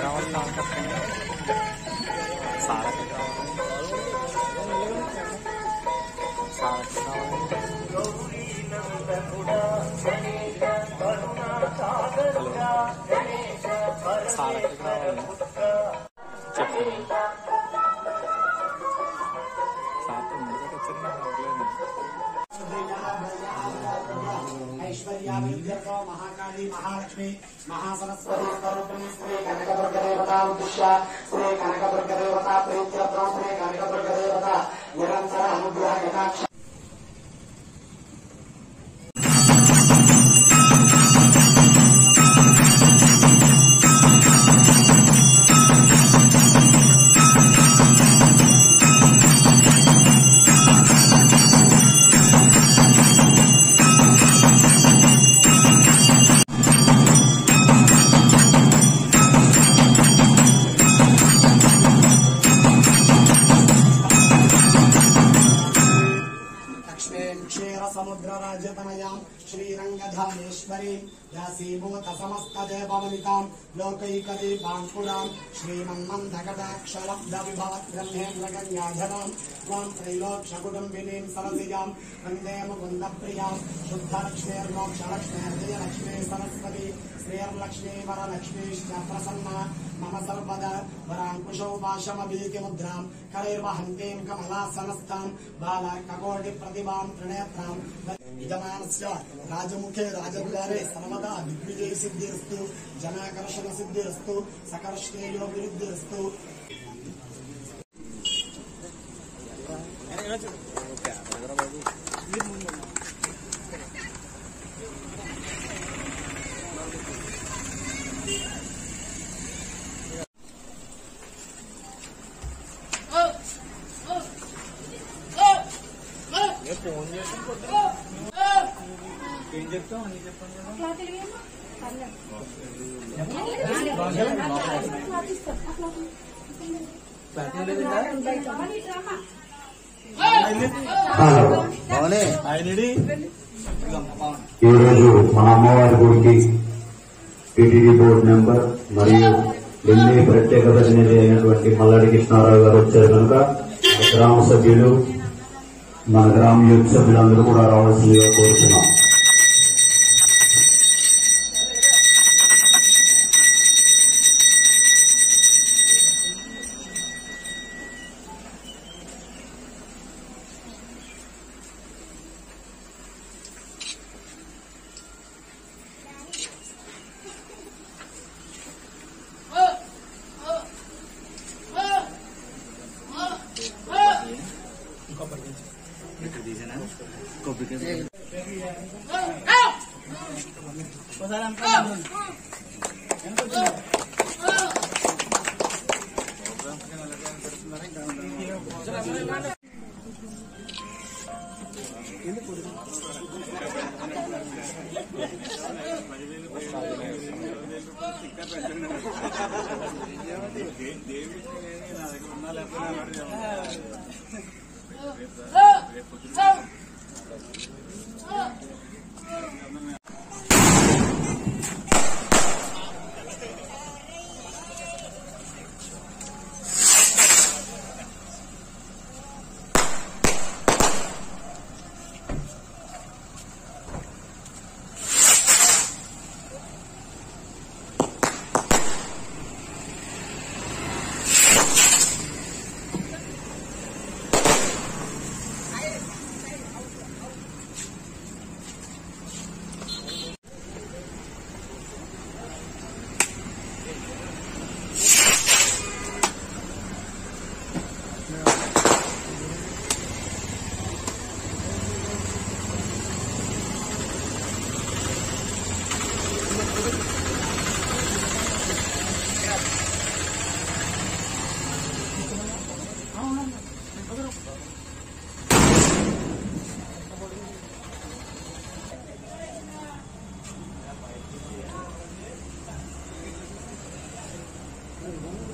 కావాలి కావాలి చెప్పండి సారకి కావాలి సారకి కావాలి హలో సారకి కావాలి చెప్పండి సార్ ముందుగా వచ్చారు నాకు అవ్వలేదు ఐశ్వర్యాభివృద్ధ్యర్థో మహాకాళీ మహాలక్ష్మి మహాసరస్వతి స్వరూపిణి శ్రీ కనకదుర్గదేవతాముద్దిశ్య శ్రీ కనకదుర్గదేవతా ప్రీత్యర్థం శ్రీ కనకదుర్గదేవత నిరంతర అనుగ్రహ కటాక్ష లక్ష్మీం క్షీర సముద్ర రాజతనయాం శ్రీరంగధామేశ్వరీ యాసీభూత సమస్త దేవవనితాం లోకైకదీపాంకురాం శ్రీమన్మందకటాక్షలబ్ధ విభవత్ బ్రహ్మేంద్ర గంగాధరాం త్వాం త్రైలోక్య కుటుంబినీం సరసిజాం వందే ముకుంద ప్రియాం శుద్ధ లక్ష్మీర్మోక్షలక్ష్మీర్జయ లక్ష్మీ సరస్వతి శ్రీర్లక్ష్మీ వరలక్ష్మీశ్చ ప్రసన్న మమ సర్వద వరాంకుశౌ వాశమభీతి ముద్రాం కలైర్వహంతీం కమలాసనస్థాం బాలార్కకోటి ప్రతిభాం త్రినేత్రాం యజమానస్య రాజముఖే రాజద్వారే సర్వదా దిగ్విజయ సిద్ధిరస్తు జనాకర్షణ సిద్ధిరస్తు సకర్షణేయోభివృద్ధిరస్తు ఫోన్ చేసి ఏం చెప్తాం అన్ని చెప్పండి ఆయనడి ఈరోజు మన అమ్మవారి గుడికి టీటీడీ బోర్డు మెంబర్ మరియు ఢిల్లీ ప్రత్యేక ప్రతినిధి అయినటువంటి మల్లాడి కృష్ణారావు గారు వచ్చారు కనుక గ్రామ సభ్యులు మన గ్రామ యూత్ సభ్యులందరూ కూడా రావాల్సిందిగా కోరుతున్నాం శ్రీ